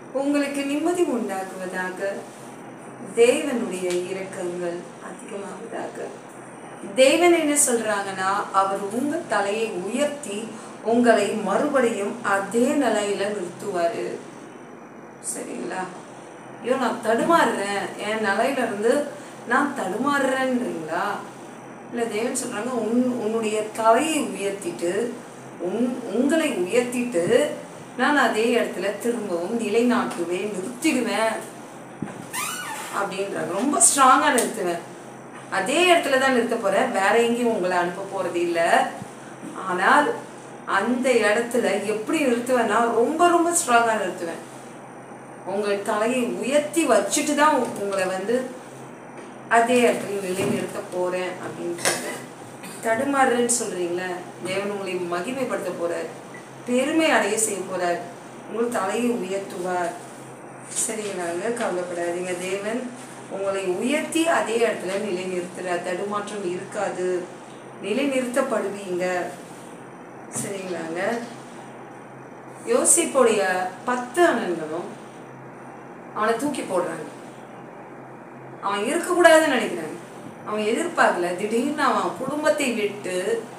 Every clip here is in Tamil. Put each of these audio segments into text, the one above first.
உங்களுக்கு நிம்மதி உண்டாக்குவதாக தேவனுடைய இரக்கங்கள் அதிகமாவதாக தேவன் என்ன சொல்றாங்கன்னா அவர் உங்க தலையை உயர்த்தி உங்களை மறுபடியும் அதே நிலையில நிறுத்துவாரு சரிங்களா ஐயோ நான் தடுமாறுறேன் என் நிலையில இருந்து நான் தடுமாறுறேன்றீங்களா இல்லை தேவன் சொல்றாங்க உன் உன்னுடைய தலையை உயர்த்திட்டு உன் உங்களை உயர்த்திட்டு நான் அதே இடத்துல திரும்பவும் நிலைநாட்டுவேன் நிறுத்திடுவேன் அப்படின்றாங்க ரொம்ப ஸ்ட்ராங்காக நிறுத்துவேன் அதே இடத்துல தான் நிறுத்த போறேன் வேற எங்கேயும் உங்களை அனுப்ப போறது இல்லை ஆனால் அந்த இடத்துல எப்படி நிறுத்துவேன்னா ரொம்ப ரொம்ப ஸ்ட்ராங்காக நிறுத்துவேன் உங்கள் தலையை உயர்த்தி வச்சுட்டு தான் உ- உங்களை வந்து அதே இடத்துல நிலை நிறுத்த போறேன் அப்படின்றது தடுமாறுறேன்னு சொல்றீங்களே தேவன் உங்களை மகிமைப்படுத்த போறார் பெருமை அடைய செய்ய போறார் உங்கள் தலையை உயர்த்துவார் சரிங்களாங்க கவலைப்படாதீங்க தேவன் உங்களை உயர்த்தி அதே இடத்துல நிலை நிறுத்துறார் தடுமாற்றம் இருக்காது நிலை நிறுத்தப்படுவீங்க சரிங்களாங்க யோசிப்புடைய பத்து அண்ணன்களும் அவனை தூக்கி போடுறாங்க அவன் இருக்கக்கூடாதுன்னு நினைக்கிறாங்க அவன் எதிர்பார்க்கல திடீர்னு அவன் குடும்பத்தை விட்டு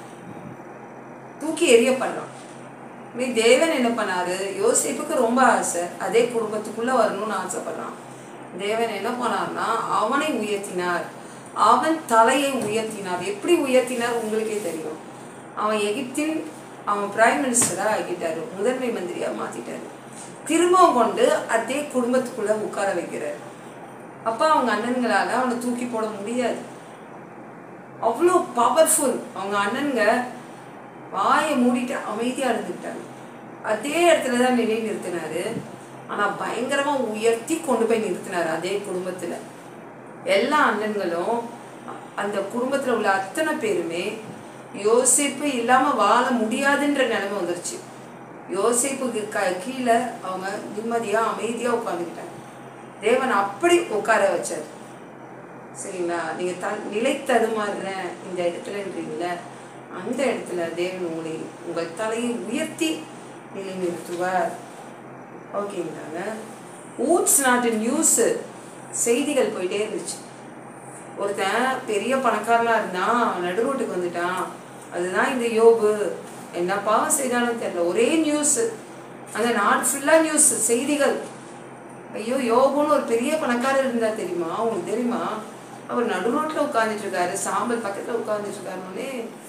தூக்கி எறியப்படுறான் நீ தேவன் என்ன பண்ணாரு யோசிப்புக்கு ரொம்ப ஆசை அதே குடும்பத்துக்குள்ள வரணும்னு ஆசைப்படுறான் தேவன் என்ன பண்ணார்னா அவனை உயர்த்தினார் அவன் தலையை உயர்த்தினார் எப்படி உயர்த்தினார் உங்களுக்கே தெரியும் அவன் எகிப்தின் அவன் பிரைம் மினிஸ்டரா ஆக்கிட்டாரு முதன்மை மந்திரியா மாத்திட்டாரு திரும்பவும் கொண்டு அதே குடும்பத்துக்குள்ள உட்கார வைக்கிறார் அப்ப அவங்க அண்ணன்களால அவனை தூக்கி போட முடியாது அவ்வளோ பவர்ஃபுல் அவங்க அண்ணனுங்க வாயை மூடிட்டு அமைதியா இருந்துக்கிட்டாங்க அதே இடத்துல தான் நிலை நிறுத்தினாரு ஆனா பயங்கரமா உயர்த்தி கொண்டு போய் நிறுத்தினாரு அதே குடும்பத்துல எல்லா அண்ணன்களும் அந்த குடும்பத்துல உள்ள அத்தனை பேருமே யோசிப்பு இல்லாம வாழ முடியாதுன்ற நிலைமை வந்துருச்சு யோசிப்புக்கு க கீழே அவங்க நிம்மதியா அமைதியா உட்காந்துக்கிட்டாங்க தேவன் அப்படி உட்கார வச்சார் சரிங்களா நீங்க த நிலை தடுமாறுறேன் இந்த இடத்துலன்றீங்கள அந்த இடத்துல தேவன் உங்களை உங்கள் தலையை உயர்த்தி நிலை நிறுத்துவார் ஓகேங்களாங்க ஊட்ஸ் நாட்டு நியூஸ் செய்திகள் போயிட்டே இருந்துச்சு ஒருத்தன் பெரிய பணக்காரனா இருந்தான் அவன் நடு ரோட்டுக்கு வந்துட்டான் அதுதான் இந்த யோபு என்ன பாவம் செய்தானு தெரியல ஒரே நியூஸ் அந்த நாடு ஃபுல்லா நியூஸ் செய்திகள் ஐயோ யோபுன்னு ஒரு பெரிய பணக்காரர் இருந்தா தெரியுமா உங்களுக்கு தெரியுமா அவர் நடு ரோட்ல உட்கார்ந்துட்டு இருக்காரு சாம்பல் பக்கத்துல உட்கார்ந்துட்டு இருக்காருன்னே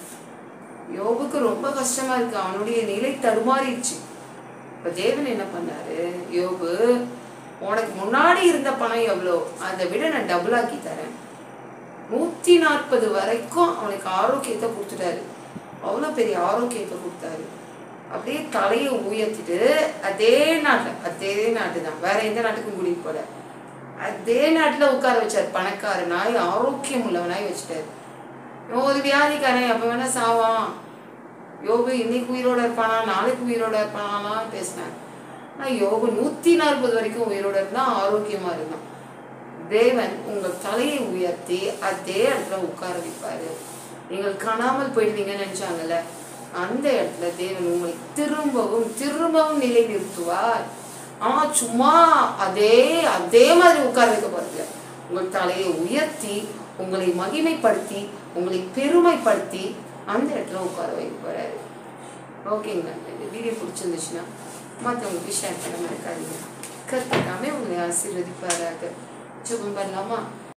யோபுக்கு ரொம்ப கஷ்டமா இருக்கு அவனுடைய நிலை தடுமாறிடுச்சு இப்ப தேவன் என்ன பண்ணாரு யோபு உனக்கு முன்னாடி இருந்த பணம் எவ்வளோ அதை விட நான் டபுள் ஆக்கி தரேன் நூத்தி நாற்பது வரைக்கும் அவனுக்கு ஆரோக்கியத்தை கொடுத்துட்டாரு அவ்வளோ பெரிய ஆரோக்கியத்தை கொடுத்தாரு அப்படியே தலையை உயர்த்திட்டு அதே நாட்டில் அதே நாட்டு தான் வேற எந்த நாட்டுக்கும் கூட்டிட்டு போல அதே நாட்டுல உட்கார வச்சார் பணக்காரனாய் ஆரோக்கியம் உள்ளவனாய் வச்சுட்டாரு இவன் ஒரு வியாதிக்காரன் அப்ப வேணா சாவான் யோபு இன்னைக்கு உயிரோட இருப்பானா நாளைக்கு உயிரோட இருப்பானாலாம் பேசினாங்க ஆனா யோபு நூத்தி நாற்பது வரைக்கும் உயிரோட இருந்தா ஆரோக்கியமா இருந்தான் தேவன் உங்கள் தலையை உயர்த்தி அதே இடத்துல உட்கார வைப்பாரு நீங்கள் காணாமல் போயிடுவீங்கன்னு நினைச்சாங்கல்ல அந்த இடத்துல தேவன் உங்களை திரும்பவும் திரும்பவும் நிலை நிறுத்துவார் ஆனா சும்மா அதே அதே மாதிரி உட்கார வைக்க போறதில்ல உங்கள் தலையை உயர்த்தி உங்களை மகிமைப்படுத்தி உங்களை பெருமைப்படுத்தி அந்த இடத்துல உட்கார வைக்க போறாரு ஓகேங்களா இந்த வீடியோ பிடிச்சிருந்துச்சுன்னா மற்றவங்களுக்கு ஷேர் பண்ண மறக்காதீங்க கற்றுக்காம உங்களை ஆசீர்வதிப்பாராக சுகம் பண்ணலாமா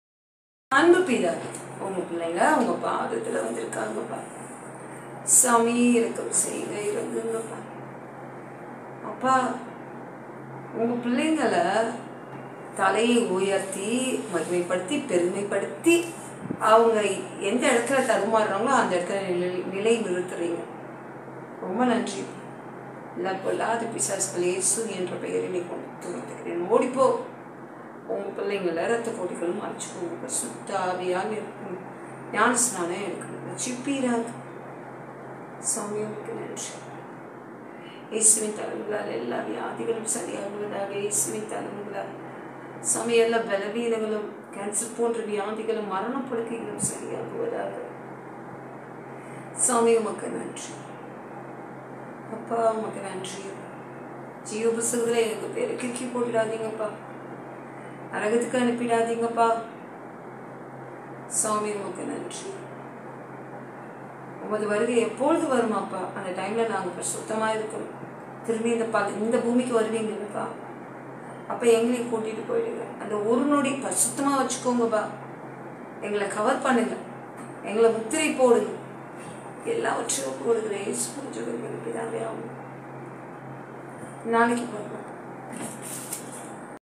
அன்பு பிதா உங்க பிள்ளைங்க உங்க பாதத்துல வந்திருக்காங்கப்பா சாமி இருக்கும் செய்க இறங்குங்கப்பா அப்பா உங்க பிள்ளைங்களை தலையை உயர்த்தி மகிமைப்படுத்தி பெருமைப்படுத்தி அவங்க எந்த இடத்துல தடுமாறுறாங்களோ அந்த இடத்துல நிலை நிலை நிறுத்துறீங்க ரொம்ப நன்றி இல்லை பொல்லாத பிசாசுகள் இயேசு என்ற பெயரினை கொண்டு துணித்துக்கிறேன் ஓடிப்போ உங்க பிள்ளைங்கள ரத்த கோடிகளும் மறைச்சுக்கோங்க சுத்தாவியாக இருக்கும் ஞான ஸ்நானம் எடுக்கணும் சிப்பீராக சாமியோருக்கு நன்றி இயேசுவின் தலைமுகளால் எல்லா வியாதிகளும் சரியாகுவதாக இயேசுவின் தலைமுகளால் சாமி எல்லா பலவீனங்களும் கேன்சர் போன்ற வியாதிகளும் மரணப்படுக்கைகளும் சரியாகுவதாக சாமி உமக்கு நன்றி அப்பா உமக்கு நன்றி ஜீவ புஸ்தகத்தில் எங்கள் பேரை கிறுக்கி போட்டுடாதீங்கப்பா நரகத்துக்கு அனுப்பிடாதீங்கப்பா சாமி உமக்கு நன்றி உமது வருகை எப்பொழுது வருமாப்பா அந்த டைமில் நாங்கள் சுத்தமாக இருக்கணும் திரும்பி இந்த ப இந்த பூமிக்கு வருவீங்கல்லப்பா அப்போ எங்களையும் கூட்டிகிட்டு போயிடுங்க அந்த ஒரு நொடி பரிசுத்தமாக வச்சுக்கோங்கப்பா எங்களை கவர் பண்ணுங்க எங்களை முத்திரை போடுங்க எல்லாவற்றையும் போடுகிற இயேசு ஜெகங்களுக்கு ஆகும் நாளைக்கு பார்க்கலாம்